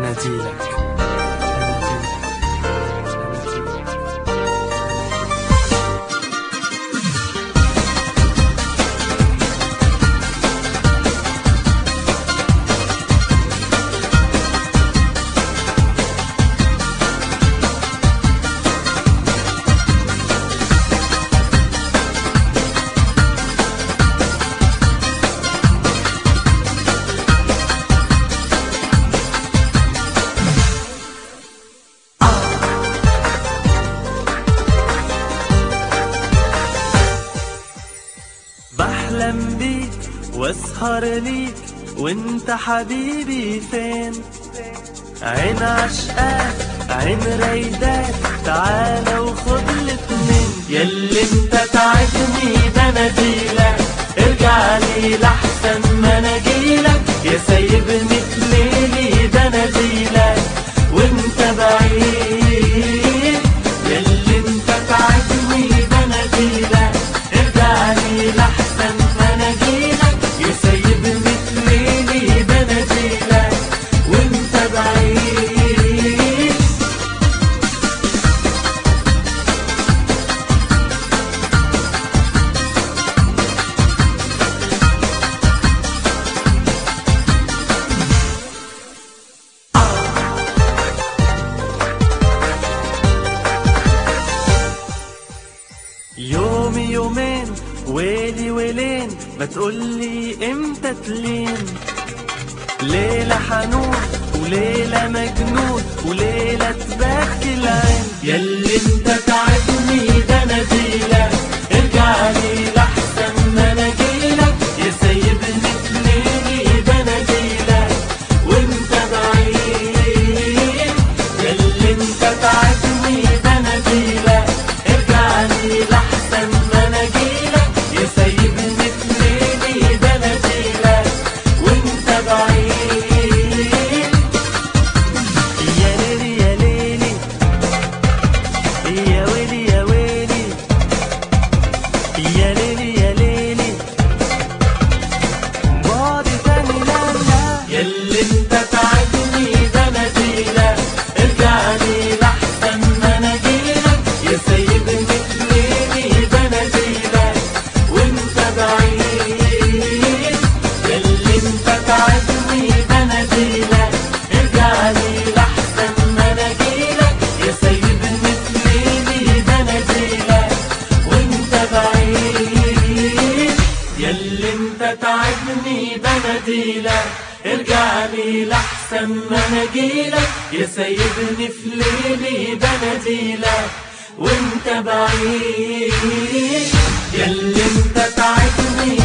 أناديلك بحلم بيك واسهر ليك وانت حبيبي فين عين عشقاك عين رايداك تعالى وخد الاتنين ياللي انت تعبني بناديلك ارجع لي لحسن ما انا جيلك يا سايبني في ليلي بناديلك وانت بعيد ياللي انت تعبني بناديلك ارجع لي لحسن ما انا جيلك يا سايبني في ليلي بناديلك وانت بعيد يوم يومين ويلي ويلين ما تقولي امتى تلين ليلة حنون وليلة مجنون وليلة تبكي العين ياللي انت تعبني ده ناديلك ارجع لي لحسن ما انا جيلك يا سايبني في ليلي ده ناديلك وانت بعيد ياللي انت تعبني ده ناديلك ارجع لي لحسن ما انا جيلك يا سايبني في ليلي ده ناديلك وانت بعيد يا ليلي يا ليلي يا ويلي يا ويلي يا ليلي يا ليلي بعدي تاني لا لا ياللي انت تعبني ده ناديلك ارجع لي لحسن ما انا جيلك يا سايبني في ليلي ده ناديلك وانت بعيد ياللي انت تعبني ده ناديلك ارجع لي لحسن ما انا جيلك يا سايبني في ليلي ده ناديلك وانت بعيد ياللي انت تعبني بناديلك ارجع لي لحسن ما انا جيلك يا سايبني في ليلي بناديلك وانت بعيد ياللي انت تعبني